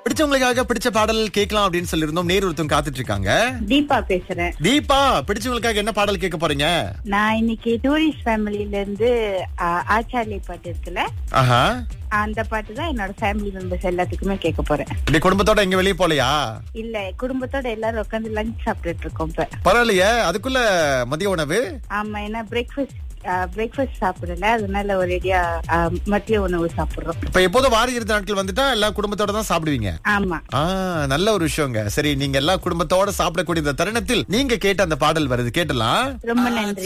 பிடிச்சவங்களுக்காக பிடிச்ச பாடல் கேட்கலாம் அப்படின்னு சொல்லியிருந்தோம் நேர் ஒருத்தவங்க காத்துட்டு இருக்காங்க தீபா பேசுறேன் தீபா பிடிச்சவங்களுக்காக என்ன பாடல் கேட்க போறீங்க நான் இன்னைக்கு டூரிஸ்ட் ஃபேமிலில இருந்து ஆ, ஆச்சார்ய பாட்டு இருக்குல்ல ஆஹா அந்த பாட்டு தான் என்னோட ஃபேமிலி மெம்பர்ஸ் எல்லாத்துக்குமே கேட்க போறேன் இப்படி குடும்பத்தோட எங்க வெளியே போலையா இல்ல குடும்பத்தோட எல்லாரும் உட்காந்து லஞ்ச் சாப்பிட்டுட்டு இருக்கோம் இப்ப பரவாயில்லையே அதுக்குள்ள மதிய உணவு ஆமா ஏன்னா பிரேக்ஃபாஸ்ட் பிரேக்ஃபாஸ்ட் சாப்பிடல அதனால ஒரேடியா ஆ, மதிய உணவு சாப்பிடுறோம் இப்ப எப்போதும் வார இறுதி நாட்கள் வந்துட்டா எல்லா குடும்பத்தோட தான் சாப்பிடுவீங்க ஆமா ஆ நல்ல ஒரு விஷயங்க சரி நீங்க எல்லா குடும்பத்தோட சாப்பிடக்கூடிய இந்த தருணத்தில் நீங்க கேட்ட அந்த பாடல் வருது கேட்டலாம் ரொம்ப நன்றி